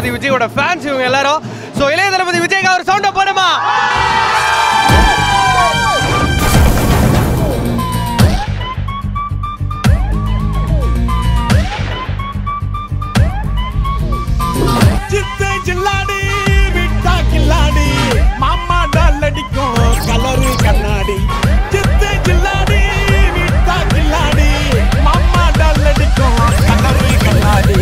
தளபதி விஜயோட ஃபேன்ஸ் இவங்க எல்லாரும் ஸோ இளைய தளபதி விஜய்க்கு அவர் சவுண்டை போடுமா சித்தை ஜில்லாடி விட்டா கில்லாடி மாமா டால் அடிக்கும் கலரு கண்ணாடி சித்தை ஜில்லாடி விட்டா கில்லாடி மாமா டால் அடிக்கும் கலரு கண்ணாடி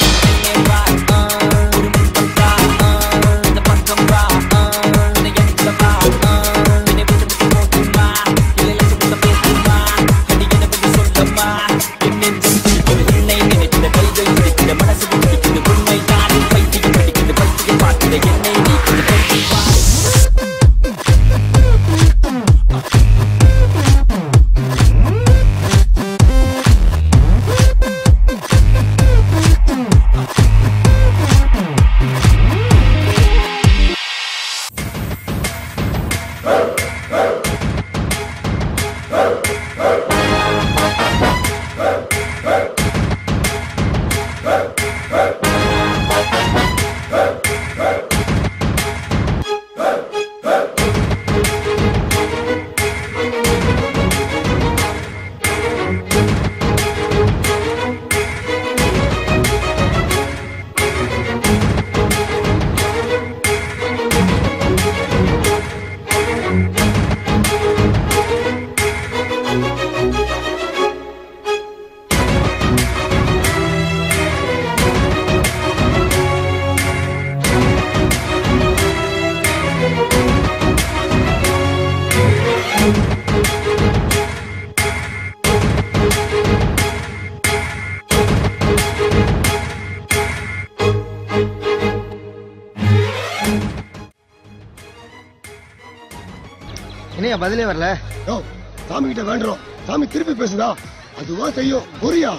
என்னையா பதிலே வரல யோ சாமி கிட்ட வேண்டுறோம் சாமி திருப்பி பேசுதா அதுவா செய்யும் புரியா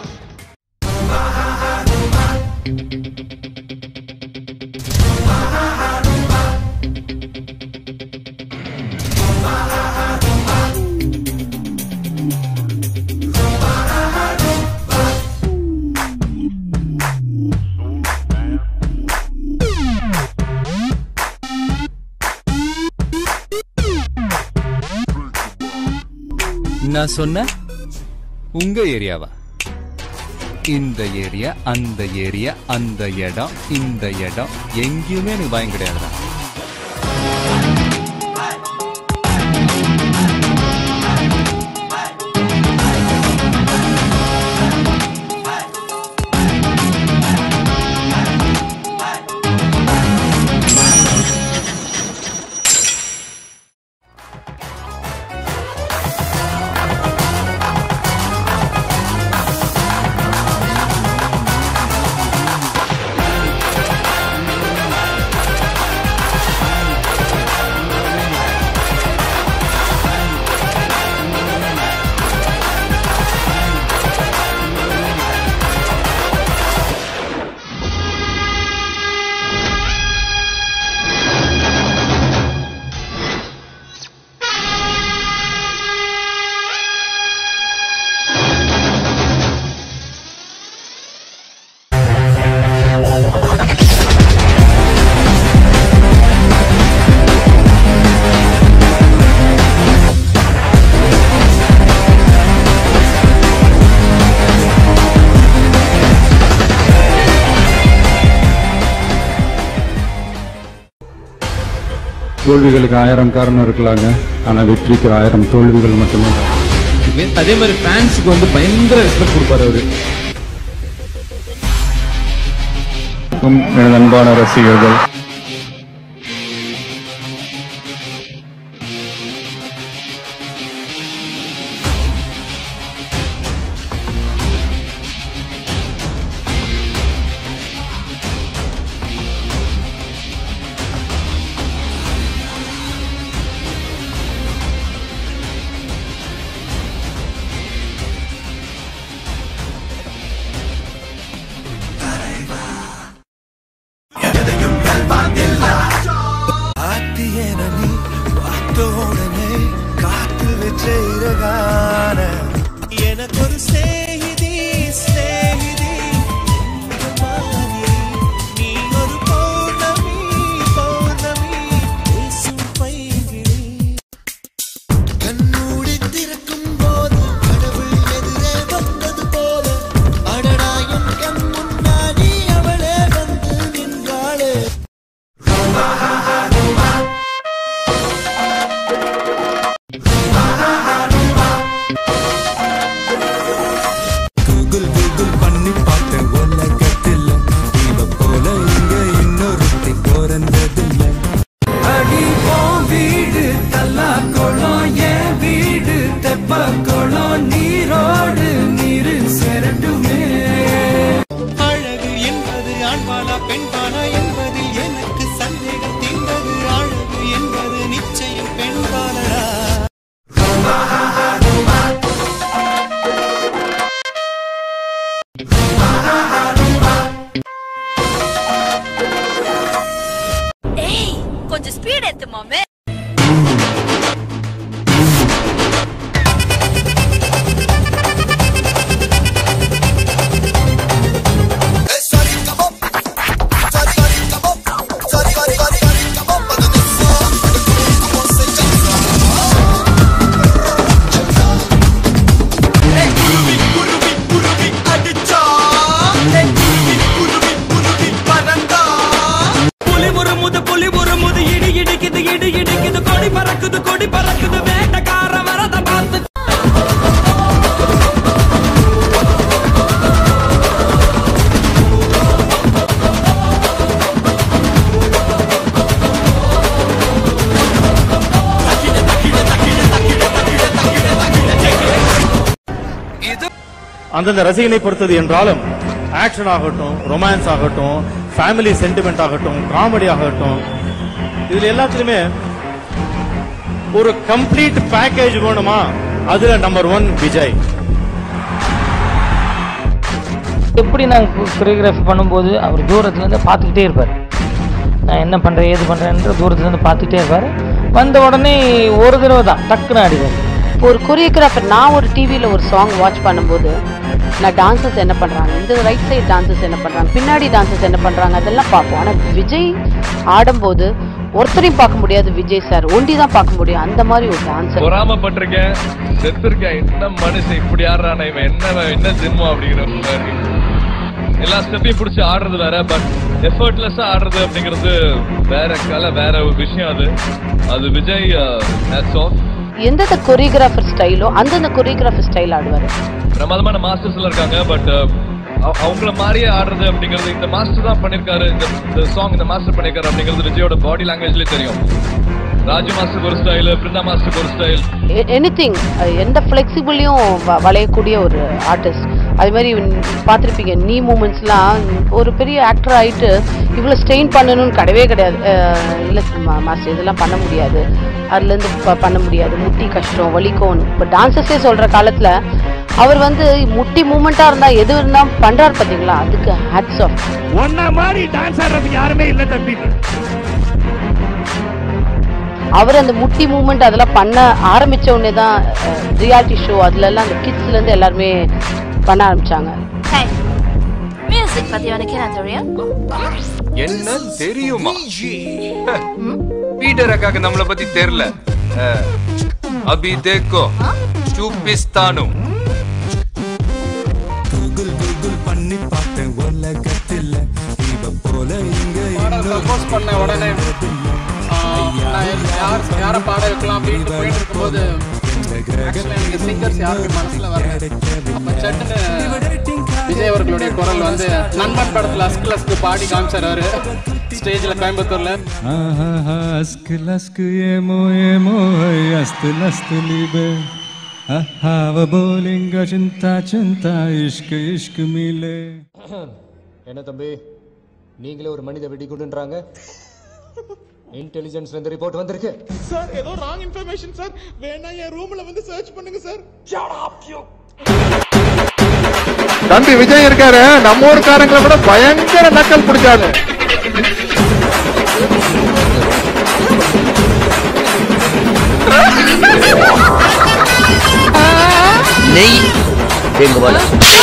நான் சொன்ன உங்க ஏரியாவா இந்த ஏரியா அந்த ஏரியா அந்த இடம் இந்த இடம் எங்கேயுமே எனக்கு பயம் கிடையாதுடா தோல்விகளுக்கு ஆயிரம் காரணம் இருக்கலாங்க ஆனா வெற்றிக்கு ஆயிரம் தோல்விகள் மட்டுமே தான். அதே மாதிரி ஃபேன்ஸுக்கு வந்து பயங்கர ரெஸ்பெக்ட் கொடுப்பாரு அவரு உம், எனது அன்பான ரசிகர்கள் எதையும் வெல்வா காப்பாத்து மாமே புலி முறுமுது புலி முறுமுது இடி இடிக்குது இடி இடிக்குது கொடி பறக்குது கொடி பறக்குது வேட்டக்கார வரத பார்த்து அந்தந்த ரசிகனை பொறுத்தது என்றாலும் ஆக்ஷன் ஆகட்டும் ரொமான்ஸ் ஆகட்டும் ஃபேமிலி சென்டிமெண்ட் ஆகட்டும் காமெடி ஆகட்டும் இதுல எல்லாத்துலயுமே ஒரு கம்ப்ளீட் பேக்கேஜ் வேணுமா அதுல நம்பர் ஒன் விஜய் எப்படி நாங்கள் கொரியோகிராஃபி பண்ணும்போது அவர் தூரத்துலேருந்து பார்த்துக்கிட்டே இருப்பார் நான் என்ன பண்ணுறேன் ஏது பண்ணுறேன்ற தூரத்துலேருந்து பார்த்துக்கிட்டே இருப்பார் வந்த உடனே ஒரு தடவை தான் டக்குன்னு ஆடிவார் ஒரு கொரியோகிராஃபர் நான் ஒரு டிவியில் ஒரு சாங் வாட்ச் பண்ணும்போது நான் டான்சர்ஸ் என்ன பண்ணுறாங்க இந்த ரைட் சைடு டான்சர்ஸ் என்ன பண்ணுறாங்க பின்னாடி டான்சர்ஸ் என்ன பண்ணுறாங்க அதெல்லாம் பார்ப்போம் ஆனால் விஜய் ஆடும்போது ஒருத்தரையும் பார்க்க முடியாது விஜய் சார் ஒண்டி தான் பார்க்க முடியும் அந்த மாதிரி ஒரு டான்சர் பொறாமப்பட்டிருக்கேன் செத்துருக்கேன் என்ன மனுஷன் இப்படி ஆடுறானே இவன் என்ன என்ன ஜென்மம் அப்படிங்கிற மாதிரி எல்லா ஸ்டெப்பையும் பிடிச்சி ஆடுறது வேற பட் எஃபர்ட்லெஸ்ஸா ஆடுறது அப்படிங்கிறது வேற கலை வேற ஒரு விஷயம் அது அது விஜய் ஹேட்ஸ் ஆஃப் எந்தெந்த கொரியோகிராஃபர் ஸ்டைலோ அந்தந்த கொரியோகிராஃபர் ஸ்டைல் ஆடுவார் பிரமாதமான மாஸ்டர்ஸ் எல்லாம் இருக்காங்க பட் அவங்கள மாதிரியே ஆடுறது அப்படிங்கிறது இந்த மாஸ்டர் தான் பண்ணிருக்காரு இந்த இந்த சாங் இந்த மாஸ்டர் பண்ணிருக்காரு அப்படிங்கிறது விஜயோட பாடி லாங்குவேஜ்லயே தெரியும் ராஜு மாஸ்டருக்கு ஒரு ஸ்டைல் பிருந்தா மாஸ்டருக்கு ஒரு ஸ்டைல் எனிதிங் எந்த ஃப்ளெக்சிபிளையும் வளையக்கூடிய ஒரு ஆர்டிஸ்ட் அது மாதிரி பார்த்துருப்பீங்க நீ மூமெண்ட்ஸ்லாம் ஒரு பெரிய ஆக்டர் ஆகிட்டு இவ்வளோ ஸ்ட்ரெயின் பண்ணணும்னு கிடையவே கிடையாது இல்லை மாஸ்டர் இதெல்லாம் பண்ண முடியாது அதுலேருந்து ப- பண்ண முடியாது முட்டி கஷ்டம் வலிக்கும் இப்போ டான்சஸே சொல்கிற காலத்தில் அவர் வந்து முட்டி மூமெண்ட்டாக இருந்தால் எது இருந்தால் பண்ணுறாரு பார்த்தீங்களா அதுக்கு ஹேட்ஸ் ஆஃப் ஒன்ன மாதிரி டான்ஸ் ஆடுறதுக்கு யாருமே இல்ல தம்பி அவர் அந்த முட்டி மூமெண்ட் அதெல்லாம் பண்ண ஆரம்பிச்ச உடனே தான் ரியாலிட்டி ஷோ அதுலலாம் அந்த கிட்ஸ்லேருந்து எல்லாருமே பண்ண ஆரம்பிச்சாங்க மியூசிக் பத்தி உனக்கு என்ன தெரியும் என்ன தெரியுமா பீட்டர் அக்காக்கு நம்மள பத்தி தெரியல அஹ், அபி தேக்கோ சூப்பிஸ்தானு கூகுள் கூகுள் பண்ணி பார்த்தேன் உலகத்தில் இவ போல இங்க கம்போஸ் பண்ண உடனே ஆஹ், நான் யார் யாரை பாட வைக்கலாம் அப்படின்ட்டு போயிட்டு இருக்கும்போது actually எனக்கு சிங்கர்ஸ் யாருமே மனசுல வரல அப்ப சட்டுன்னு விஜய் அவர்களுடைய குரல் வந்து நண்பன் படத்துல அஸ்கு அஸ்கு பாடி காமிச்சார் அவரு ஸ்டேஜ்ல கோயம்புத்தூர்ல అస్క్ లస్క్ ఏమో ఏమో అస్త నస్త లిబే అహావ బోలింగ చింత చింత ఇష్క్ ఇష్క్ మిలే என்ன தம்பி நீங்களே ஒரு மனித வெடிகுண்டுன்றாங்க இன்டெலிஜென்ஸ்ல இருந்து ரிப்போர்ட் வந்திருக்கு சார் ஏதோ ராங் இன்ஃபர்மேஷன் சார் வேணா என் ரூம்ல வந்து சர்ச் பண்ணுங்க சார் தம்பி விஜய் இருக்காரு நம்ம ஊர்க்காரங்களை விட பயங்கர நக்கல் பிடிச்சாரு நெய் எங்க போல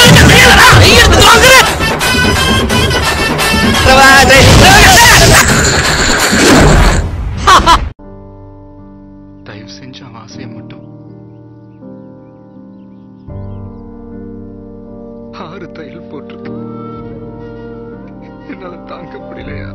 தயவு செஞ்சு அவன் ஆசையை மட்டும் ஆறு தையல் போட்டிருக்கு என்னால தாங்க முடியலையா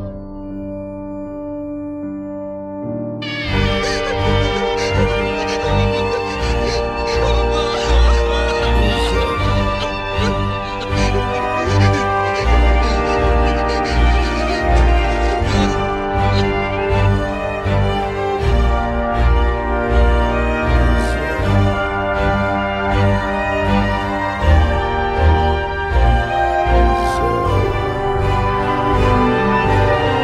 சார்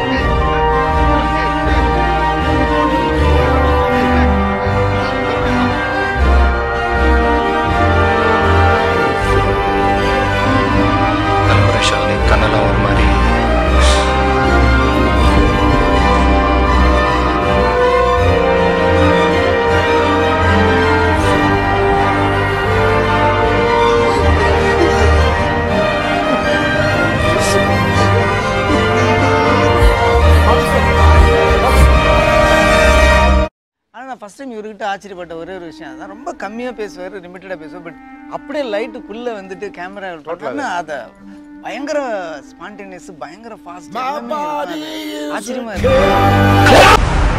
ஃபர்ஸ்ட் டைம் இவர்கிட்ட ஆச்சரியப்பட்ட ஒரே ஒரு விஷயம் அதான் ரொம்ப கம்மியாக பேசுவார் லிமிட்டடாக பேசுவார் பட் அப்படியே லைட்டுக்குள்ளே வந்துட்டு கேமரா போட்டோன்னா அதை பயங்கர ஸ்பான்டேனியஸ் பயங்கர ஃபாஸ்ட் ஆச்சரியமா இருக்கு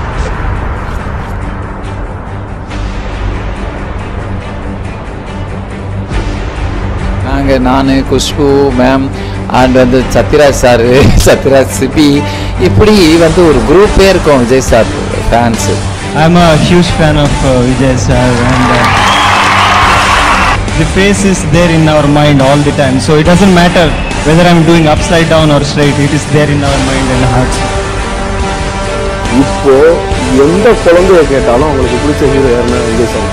நாங்கள் நான் குஷ்பு மேம் அண்ட் வந்து சத்யராஜ் சார் சத்யராஜ் சிபி இப்படி வந்து ஒரு குரூப்பே இருக்கும் Vijay sir fans I'm a huge fan of uh, Vijay sir and uh, the face is there in our mind all the time. So it doesn't matter whether I'm doing upside down or straight, it is there in our mind and hearts. இப்போ எந்த குழந்தைய கேட்டாலும் அவங்களுக்கு பிடிச்ச hero யாருன்னா Vijay sir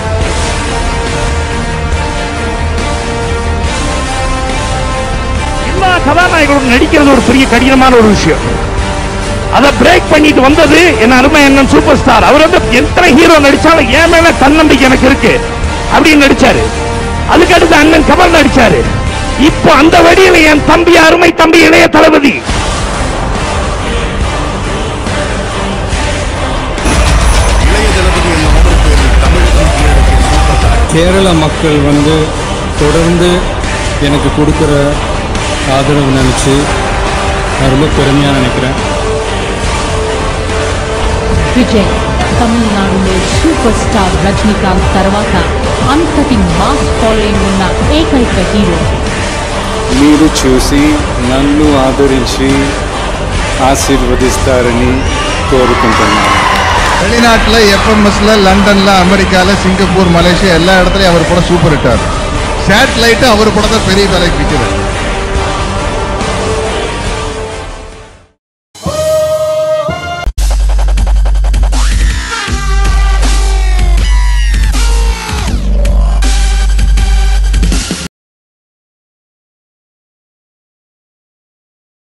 எல்லா கதாநாயகரும் நடிக்கிறது ஒரு பெரிய கடினமான ஒரு விஷயம் அதை பிரேக் பண்ணிட்டு வந்தது என் அருமை அண்ணன் சூப்பர் ஸ்டார் அவர் வந்து எத்தனை ஹீரோ நடிச்சாலும் என் மேல தன்னம்பிக்கை எனக்கு இருக்கு அப்படின்னு நடிச்சாரு அதுக்கு அடுத்து அண்ணன் கமல் நடிச்சாரு இப்போ அந்த வழியில என் தம்பி அருமை தம்பி இளைய தளபதி கேரள மக்கள் வந்து தொடர்ந்து எனக்கு கொடுக்குற ஆதரவு நினச்சி நான் ரொம்ப பெருமையாக நினைக்கிறேன் విజయ్ తమిళనాడులో సూపర్ స్టార్ రజనీకాంత్ తర్వాత అంతటి మాస్ ఫాలోయింగ్ ఉన్న ఏకైక హీరో మీరు చూసి నన్ను ఆదరించి ఆశీర్వదిస్తారని కోరుకుంటున్నాను வெளிநாட்டில் எஃப்எம்எஸ்ல லண்டன்ல அமெரிக்கால சிங்கப்பூர் மலேசியா எல்லா இடத்துலயும் அவர் படம் சூப்பர் ஹிட்டார் சேட்டலைட்டு அவர் படம் தான் பெரிய தலைக்கு விற்கிறது